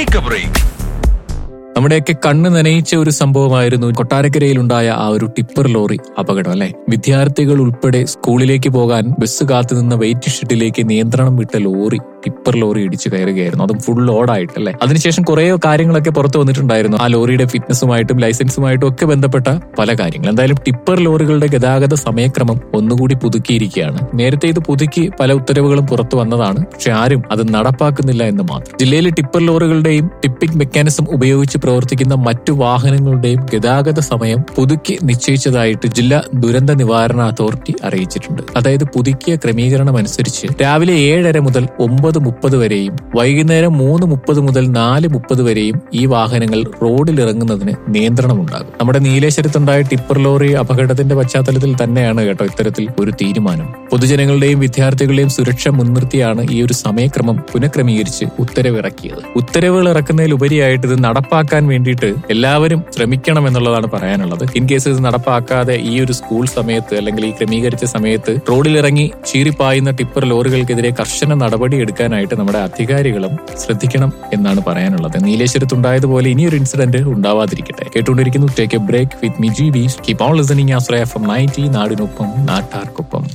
take a break നമ്മുടെയൊക്കെ കണ്ണ് നനയിച്ച ഒരു സംഭവമായിരുന്നു കൊട്ടാരക്കരയിലുണ്ടായ ആ ഒരു ടിപ്പർ ലോറി അപകടം അല്ലെ വിദ്യാർത്ഥികൾ ഉൾപ്പെടെ സ്കൂളിലേക്ക് പോകാൻ ബസ് കാത്തു നിന്ന വെയിറ്റ് ഷെഡിലേക്ക് നിയന്ത്രണം വിട്ട ലോറി ടിപ്പർ ലോറി ഇടിച്ചു കയറുകയായിരുന്നു അതും ഫുൾ ലോഡായിട്ട് അല്ലെ അതിനുശേഷം കുറെ കാര്യങ്ങളൊക്കെ പുറത്തു വന്നിട്ടുണ്ടായിരുന്നു ആ ലോറിയുടെ ഫിറ്റ്നസുമായിട്ടും ലൈസൻസുമായിട്ടും ഒക്കെ ബന്ധപ്പെട്ട പല കാര്യങ്ങൾ എന്തായാലും ടിപ്പർ ലോറികളുടെ ഗതാഗത സമയക്രമം ഒന്നുകൂടി പുതുക്കിയിരിക്കുകയാണ് നേരത്തെ ഇത് പുതുക്കി പല ഉത്തരവുകളും പുറത്തു വന്നതാണ് പക്ഷെ ആരും അത് നടപ്പാക്കുന്നില്ല എന്ന് മാത്രം ജില്ലയിലെ ടിപ്പർ ലോറികളുടെയും ടിപ്പിംഗ് മെക്കാനിസം ഉപയോഗിച്ച് പ്രവർത്തിക്കുന്ന മറ്റു വാഹനങ്ങളുടെയും ഗതാഗത സമയം പുതുക്കി നിശ്ചയിച്ചതായിട്ട് ജില്ലാ ദുരന്ത നിവാരണ അതോറിറ്റി അറിയിച്ചിട്ടുണ്ട് അതായത് പുതുക്കിയ ക്രമീകരണം അനുസരിച്ച് രാവിലെ ഏഴര മുതൽ ഒമ്പത് മുപ്പത് വരെയും വൈകുന്നേരം മൂന്ന് മുപ്പത് മുതൽ നാല് മുപ്പത് വരെയും ഈ വാഹനങ്ങൾ റോഡിൽ ഇറങ്ങുന്നതിന് നിയന്ത്രണമുണ്ടാകും നമ്മുടെ നീലേശ്വരത്തുണ്ടായ ടിപ്പർ ലോറി അപകടത്തിന്റെ പശ്ചാത്തലത്തിൽ തന്നെയാണ് കേട്ടോ ഇത്തരത്തിൽ ഒരു തീരുമാനം പൊതുജനങ്ങളുടെയും വിദ്യാർത്ഥികളുടെയും സുരക്ഷ മുൻനിർത്തിയാണ് ഈ ഒരു സമയക്രമം പുനഃക്രമീകരിച്ച് ഉത്തരവിറക്കിയത് ഉത്തരവുകൾ ഇറക്കുന്നതിലുപരിയായിട്ട് ഇത് നടപ്പാക്കാൻ വേണ്ടിയിട്ട് എല്ലാവരും ശ്രമിക്കണം എന്നുള്ളതാണ് പറയാനുള്ളത് ഇൻ കേസ് ഇത് നടപ്പാക്കാതെ ഈ ഒരു സ്കൂൾ സമയത്ത് അല്ലെങ്കിൽ ഈ ക്രമീകരിച്ച സമയത്ത് റോഡിലിറങ്ങി ചീറിപ്പായുന്ന ടിപ്പർ ലോറികൾക്കെതിരെ കർശന നടപടി എടുക്കാനായിട്ട് നമ്മുടെ അധികാരികളും ശ്രദ്ധിക്കണം എന്നാണ് പറയാനുള്ളത് നീലേശ്വരത്തുണ്ടായതുപോലെ ഇനിയൊരു ഇൻസിഡന്റ് ഉണ്ടാവാതിരിക്കട്ടെ കേട്ടുകൊണ്ടിരിക്കുന്നു take a break with me G V keep on listening Ashraya from ninety നാടിനൊപ്പം നാട്ടാർക്കൊപ്പം